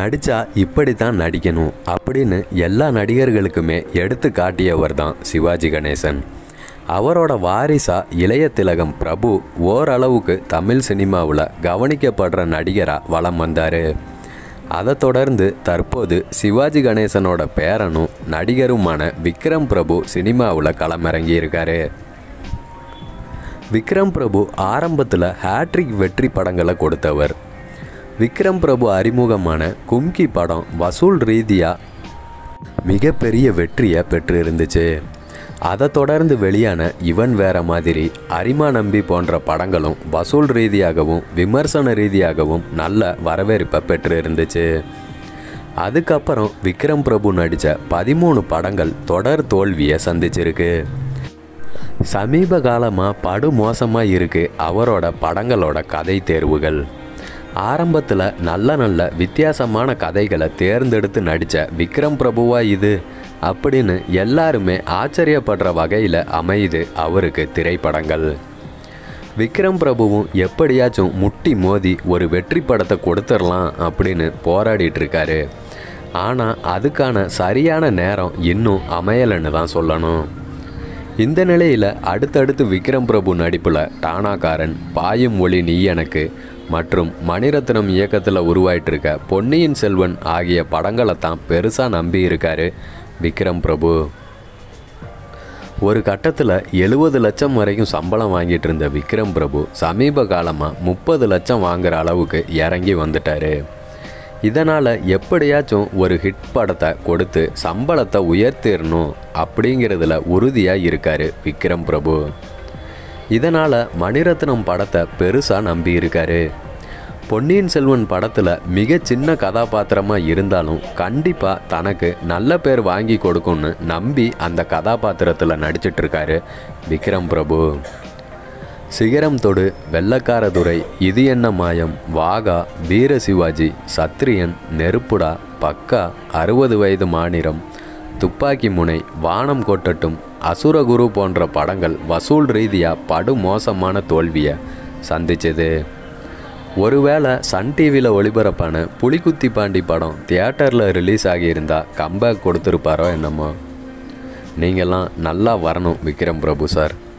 நடித்தா இப்படி தான் நடிக்கணும் அப்படின்னு எல்லா நடிகர்களுக்குமே எடுத்து காட்டியவர் தான் சிவாஜி கணேசன் அவரோட வாரிசா இளைய திலகம் பிரபு ஓரளவுக்கு தமிழ் சினிமாவில் கவனிக்கப்படுற நடிகராக வலம் வந்தார் அதை தொடர்ந்து தற்போது சிவாஜி கணேசனோட பேரனும் நடிகருமான விக்ரம் பிரபு சினிமாவில் களமிறங்கியிருக்காரு விக்ரம் பிரபு ஆரம்பத்தில் ஹேட்ரிக் வெற்றி படங்களை கொடுத்தவர் விக்ரம் பிரபு அறிமுகமான கும்கி படம் வசூல் ரீதியாக மிகப்பெரிய வெற்றியை பெற்று இருந்துச்சு அதை தொடர்ந்து வெளியான இவன் வேற மாதிரி அரிமா நம்பி போன்ற படங்களும் வசூல் ரீதியாகவும் விமர்சன ரீதியாகவும் நல்ல வரவேற்பை பெற்று இருந்துச்சு அதுக்கப்புறம் விக்ரம் பிரபு நடித்த பதிமூணு படங்கள் தொடர் தோல்வியை சந்திச்சிருக்கு சமீப காலமாக படு மோசமாக இருக்குது அவரோட படங்களோட கதை தேர்வுகள் ஆரம்பத்தில் நல்ல நல்ல வித்தியாசமான கதைகளை தேர்ந்தெடுத்து நடித்த விக்ரம் பிரபுவா இது அப்படின்னு எல்லாருமே ஆச்சரியப்படுற வகையில் அமையுது அவருக்கு திரைப்படங்கள் விக்ரம் பிரபுவும் எப்படியாச்சும் முட்டி மோதி ஒரு வெற்றி படத்தை கொடுத்துடலாம் அப்படின்னு போராடிட்டு இருக்காரு ஆனால் அதுக்கான சரியான நேரம் இன்னும் அமையலைன்னு தான் சொல்லணும் இந்த நிலையில் அடுத்தடுத்து விக்ரம் பிரபு நடிப்பில் டானாகாரன் பாயும் ஒளி நீ எனக்கு மற்றும் மணிரத்னம் இயக்கத்தில் உருவாயிட்டு இருக்க பொன்னியின் செல்வன் ஆகிய படங்களை தான் பெருசாக நம்பி இருக்காரு விக்ரம் பிரபு ஒரு கட்டத்தில் எழுபது லட்சம் வரைக்கும் சம்பளம் வாங்கிட்டு இருந்த விக்ரம் பிரபு சமீப காலமாக முப்பது லட்சம் வாங்குற அளவுக்கு இறங்கி வந்துட்டாரு இதனால் எப்படியாச்சும் ஒரு ஹிட் படத்தை கொடுத்து சம்பளத்தை உயர்த்திடணும் அப்படிங்கிறதுல உறுதியாக இருக்கார் விக்ரம் பிரபு இதனால் மணிரத்னம் படத்தை பெருசாக நம்பி இருக்காரு பொன்னியின் செல்வன் படத்தில் மிக சின்ன கதாபாத்திரமாக இருந்தாலும் கண்டிப்பாக தனக்கு நல்ல பேர் வாங்கி கொடுக்கும்னு நம்பி அந்த கதாபாத்திரத்தில் நடிச்சிட்டு இருக்காரு விக்ரம் பிரபு சிகரம் தொடு வெள்ளக்காரதுரை இது என்ன மாயம் வாகா வீர சிவாஜி சத்ரியன் நெருப்புடா பக்கா அறுபது வயது மாநிலம் துப்பாக்கி முனை வானம் கொட்டட்டும் அசுரகுரு போன்ற படங்கள் வசூல் ரீதியாக படு மோசமான தோல்வியை சந்திச்சது ஒருவேளை சன் டிவியில் ஒளிபரப்பான புலிக்குத்தி பாண்டி படம் தியேட்டரில் ரிலீஸ் ஆகியிருந்தா கம்பேக் கொடுத்துருப்பாரோ என்னமோ நீங்கள்லாம் நல்லா வரணும் விக்ரம் பிரபு சார்